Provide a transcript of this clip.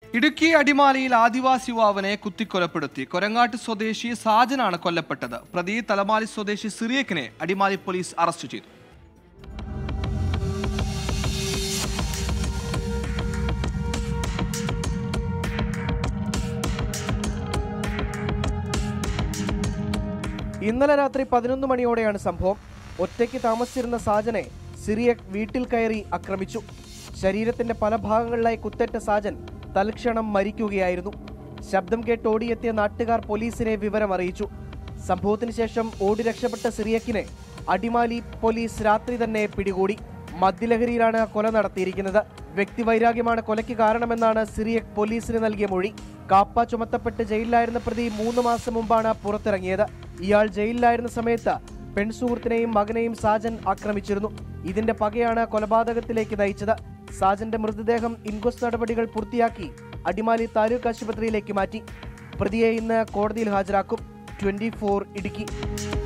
ഇടുക്കി അടിമാലിയിൽ ആദിവാസി യുവാവിനെ കുത്തിക്കൊലപ്പെടുത്തി കൊരങ്ങാട്ട് സ്വദേശി സാജനാണ് കൊല്ലപ്പെട്ടത് പ്രതി തലമാലി സ്വദേശി സിറിയക്കിനെ അടിമാലി പോലീസ് അറസ്റ്റ് ചെയ്തു ഇന്നലെ രാത്രി പതിനൊന്ന് മണിയോടെയാണ് സംഭവം ഒറ്റയ്ക്ക് താമസിച്ചിരുന്ന സാജനെ സിറിയക് വീട്ടിൽ കയറി ആക്രമിച്ചു ശരീരത്തിന്റെ പല ഭാഗങ്ങളിലായി കുത്തേറ്റ സാജൻ തൽക്ഷണം മരിക്കുകയായിരുന്നു ശബ്ദം കേട്ട് ഓടിയെത്തിയ നാട്ടുകാർ പോലീസിനെ വിവരം അറിയിച്ചു സംഭവത്തിന് ശേഷം ഓടി രക്ഷപ്പെട്ട സിറിയക്കിനെ അടിമാലി പോലീസ് രാത്രി തന്നെ പിടികൂടി മദ്യലഹരിയിലാണ് കൊല നടത്തിയിരിക്കുന്നത് വ്യക്തിവൈരാഗ്യമാണ് കൊലയ്ക്ക് കാരണമെന്നാണ് സിറിയക് പോലീസിന് നൽകിയ മൊഴി കാപ്പ ചുമത്തപ്പെട്ട് ജയിലിലായിരുന്ന പ്രതി മൂന്ന് മാസം മുമ്പാണ് പുറത്തിറങ്ങിയത് ഇയാൾ ജയിലിലായിരുന്ന സമയത്ത് പെൺസുഹൃത്തിനെയും മകനെയും സാജൻ ആക്രമിച്ചിരുന്നു ഇതിന്റെ പകയാണ് കൊലപാതകത്തിലേക്ക് നയിച്ചത് സാജന്റെ മൃതദേഹം ഇൻക്വസ്റ്റ് നടപടികൾ പൂർത്തിയാക്കി അടിമാലി താലൂക്ക് ആശുപത്രിയിലേക്ക് മാറ്റി പ്രതിയെ ഇന്ന് കോടതിയിൽ ഹാജരാക്കും ട്വന്റി ഇടുക്കി